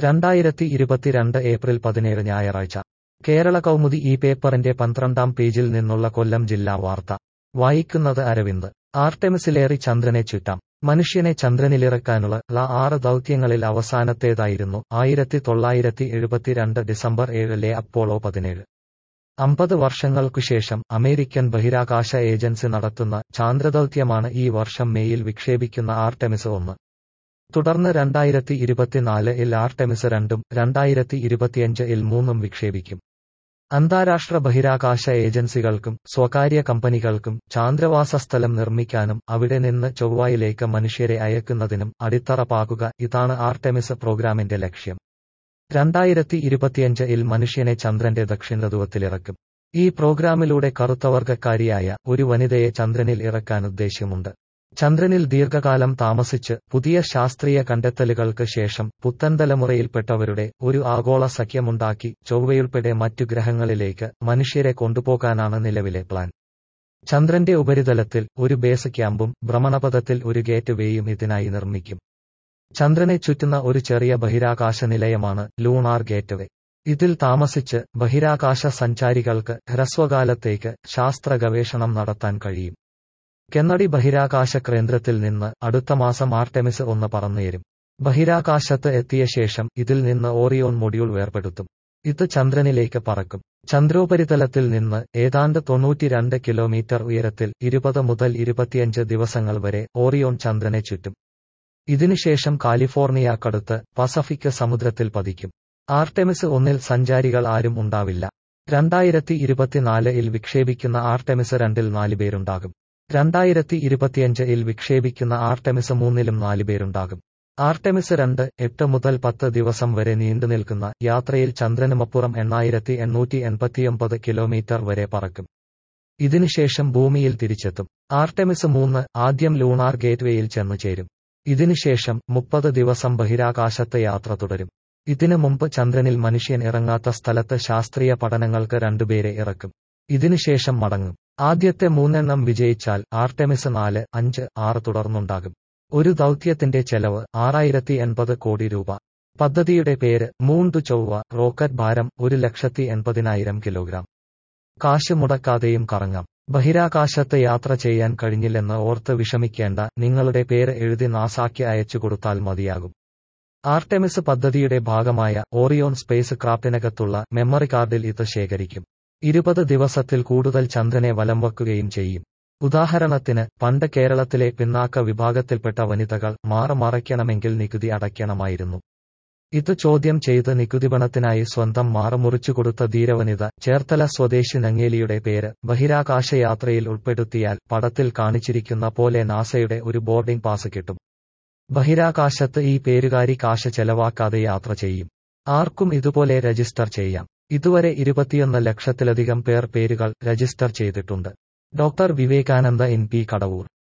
രണ്ടായിരത്തി ഇരുപത്തിരണ്ട് ഏപ്രിൽ പതിനേഴ് ഞായറാഴ്ച കേരള കൗമുദി ഈ പേപ്പറിന്റെ പന്ത്രണ്ടാം പേജിൽ നിന്നുള്ള കൊല്ലം ജില്ലാ വാർത്ത വായിക്കുന്നത് അരവിന്ദ് ആർടെമിസിലേറി ചന്ദ്രനെ ചുറ്റാം മനുഷ്യനെ ചന്ദ്രനിലിറക്കാനുള്ള ള ആറ് ദൗത്യങ്ങളിൽ അവസാനത്തേതായിരുന്നു ആയിരത്തി തൊള്ളായിരത്തി എഴുപത്തിരണ്ട് ഡിസംബർ ഏഴിലെ അപ്പോളോ പതിനേഴ് അമ്പത് വർഷങ്ങൾക്കുശേഷം അമേരിക്കൻ ബഹിരാകാശ ഏജൻസി നടത്തുന്ന ചാന്ദ്രദൗത്യമാണ് ഈ വർഷം മേയിൽ വിക്ഷേപിക്കുന്ന ആർടെമിസ് ഒന്ന് തുടർന്ന് രണ്ടായിരത്തി ഇരുപത്തിനാല് ഇൽ ആർടെമിസ് രണ്ടും രണ്ടായിരത്തി ഇരുപത്തിയഞ്ച് ഇൽ മൂന്നും വിക്ഷേപിക്കും അന്താരാഷ്ട്ര ബഹിരാകാശ ഏജൻസികൾക്കും സ്വകാര്യ കമ്പനികൾക്കും ചാന്ദ്രവാസ സ്ഥലം നിർമ്മിക്കാനും അവിടെ നിന്ന് ചൊവ്വയിലേക്ക് മനുഷ്യരെ അയക്കുന്നതിനും അടിത്തറ പാകുക ഇതാണ് ആർടെമിസ് പ്രോഗ്രാമിന്റെ ലക്ഷ്യം രണ്ടായിരത്തി ഇരുപത്തിയഞ്ച് ഇൽ മനുഷ്യനെ ചന്ദ്രന്റെ ദക്ഷിണധ്രുവത്തിലിറക്കും ഈ പ്രോഗ്രാമിലൂടെ കറുത്തവർഗക്കാരിയായ ഒരു വനിതയെ ചന്ദ്രനിൽ ഇറക്കാൻ ഉദ്ദേശ്യമുണ്ട് ചന്ദ്രനിൽ ദീർഘകാലം താമസിച്ച് പുതിയ ശാസ്ത്രീയ കണ്ടെത്തലുകൾക്ക് ശേഷം പുത്തൻ തലമുറയിൽപ്പെട്ടവരുടെ ഒരു ആഗോള സഖ്യമുണ്ടാക്കി ചൊവ്വയുൾപ്പെടെ മറ്റു ഗ്രഹങ്ങളിലേക്ക് മനുഷ്യരെ കൊണ്ടുപോകാനാണ് നിലവിലെ പ്ലാൻ ചന്ദ്രന്റെ ഉപരിതലത്തിൽ ഒരു ബേസ് ക്യാമ്പും ഭ്രമണപഥത്തിൽ ഒരു ഗേറ്റ് വേയും ഇതിനായി നിർമ്മിക്കും ചന്ദ്രനെ ചുറ്റുന്ന ഒരു ചെറിയ ബഹിരാകാശ നിലയമാണ് ലൂണാർ ഗേറ്റ്വേ ഇതിൽ താമസിച്ച് ബഹിരാകാശ സഞ്ചാരികൾക്ക് ഹ്രസ്വകാലത്തേക്ക് ശാസ്ത്ര ഗവേഷണം നടത്താൻ കഴിയും കെന്നഡി ബഹിരാകാശ കേന്ദ്രത്തിൽ നിന്ന് അടുത്ത മാസം ആർടെമിസ് ഒന്ന് പറന്നുയരും ബഹിരാകാശത്ത് എത്തിയ ശേഷം ഇതിൽ നിന്ന് ഓറിയോൺ മൊഡ്യൂൾ വേർപെടുത്തും ഇത് ചന്ദ്രനിലേക്ക് പറക്കും ചന്ദ്രോപരിതലത്തിൽ നിന്ന് ഏതാണ്ട് തൊണ്ണൂറ്റിരണ്ട് കിലോമീറ്റർ ഉയരത്തിൽ ഇരുപത് മുതൽ ഇരുപത്തിയഞ്ച് ദിവസങ്ങൾ വരെ ഓറിയോൺ ചന്ദ്രനെ ചുറ്റും ഇതിനുശേഷം കാലിഫോർണിയക്കടുത്ത് പസഫിക് സമുദ്രത്തിൽ പതിക്കും ആർടെമിസ് ഒന്നിൽ സഞ്ചാരികൾ ആരും ഉണ്ടാവില്ല രണ്ടായിരത്തി ഇരുപത്തിനാല് ഇൽ വിക്ഷേപിക്കുന്ന ആർടെമിസ് രണ്ടിൽ നാലുപേരുണ്ടാകും രണ്ടായിരത്തി ഇരുപത്തിയഞ്ച് ഇൽ വിക്ഷേപിക്കുന്ന ആർടെമിസ് മൂന്നിലും നാലുപേരുണ്ടാകും ആർടെമിസ് രണ്ട് എട്ട് മുതൽ പത്ത് ദിവസം വരെ നീണ്ടുനിൽക്കുന്ന യാത്രയിൽ ചന്ദ്രനുമപ്പുറം എണ്ണായിരത്തി എണ്ണൂറ്റി എൺപത്തിയൊമ്പത് കിലോമീറ്റർ വരെ പറക്കും ഇതിനുശേഷം ഭൂമിയിൽ തിരിച്ചെത്തും ആർടെമിസ് മൂന്ന് ആദ്യം ലൂണാർ ഗേറ്റ്വേയിൽ ചെന്നു ചേരും ഇതിനുശേഷം മുപ്പത് ദിവസം ബഹിരാകാശത്ത് യാത്ര തുടരും ഇതിനു മുമ്പ് ചന്ദ്രനിൽ മനുഷ്യൻ ഇറങ്ങാത്ത സ്ഥലത്ത് ശാസ്ത്രീയ പഠനങ്ങൾക്ക് രണ്ടുപേരെ ഇറക്കും ഇതിനുശേഷം മടങ്ങും ആദ്യത്തെ മൂന്നെണ്ണം വിജയിച്ചാൽ ആർടെമിസ് നാല് അഞ്ച് ആറ് തുടർന്നുണ്ടാകും ഒരു ദൗത്യത്തിന്റെ ചെലവ് ആറായിരത്തി എൺപത് കോടി രൂപ പദ്ധതിയുടെ പേര് മൂൺ ടു ചൊവ്വ റോക്കറ്റ് ഭാരം ഒരു ലക്ഷത്തി എൺപതിനായിരം കിലോഗ്രാം കാശ് മുടക്കാതെയും കറങ്ങാം ബഹിരാകാശത്ത് യാത്ര ചെയ്യാൻ കഴിഞ്ഞില്ലെന്ന് ഓർത്ത് വിഷമിക്കേണ്ട നിങ്ങളുടെ പേര് എഴുതി നാസാക്കി അയച്ചു കൊടുത്താൽ മതിയാകും ആർടെമിസ് പദ്ധതിയുടെ ഭാഗമായ ഓറിയോൺ സ്പേസ് ക്രാഫ്റ്റിനകത്തുള്ള മെമ്മറി കാർഡിൽ ഇത് ശേഖരിക്കും ഇരുപത് ദിവസത്തിൽ കൂടുതൽ ചന്ദ്രനെ വലം വയ്ക്കുകയും ചെയ്യും ഉദാഹരണത്തിന് പണ്ട് കേരളത്തിലെ പിന്നാക്ക വിഭാഗത്തിൽപ്പെട്ട വനിതകൾ മാറമറയ്ക്കണമെങ്കിൽ നികുതി അടയ്ക്കണമായിരുന്നു ഇത് ചോദ്യം ചെയ്ത് നികുതിപണത്തിനായി സ്വന്തം മാറ മുറിച്ചു കൊടുത്ത ധീരവനിത ചേർത്തല സ്വദേശി നങ്ങേലിയുടെ പേര് ബഹിരാകാശ യാത്രയിൽ ഉൾപ്പെടുത്തിയാൽ പടത്തിൽ കാണിച്ചിരിക്കുന്ന പോലെ നാസയുടെ ഒരു ബോർഡിംഗ് പാസ് കിട്ടും ബഹിരാകാശത്ത് ഈ പേരുകാരി കാശ് ചെലവാക്കാതെ യാത്ര ചെയ്യും ആർക്കും ഇതുപോലെ രജിസ്റ്റർ ചെയ്യാം ഇതുവരെ ഇരുപത്തിയൊന്ന് ലക്ഷത്തിലധികം പേർ പേരുകൾ രജിസ്റ്റർ ചെയ്തിട്ടുണ്ട് doctor Vivekananda N P Kadavoor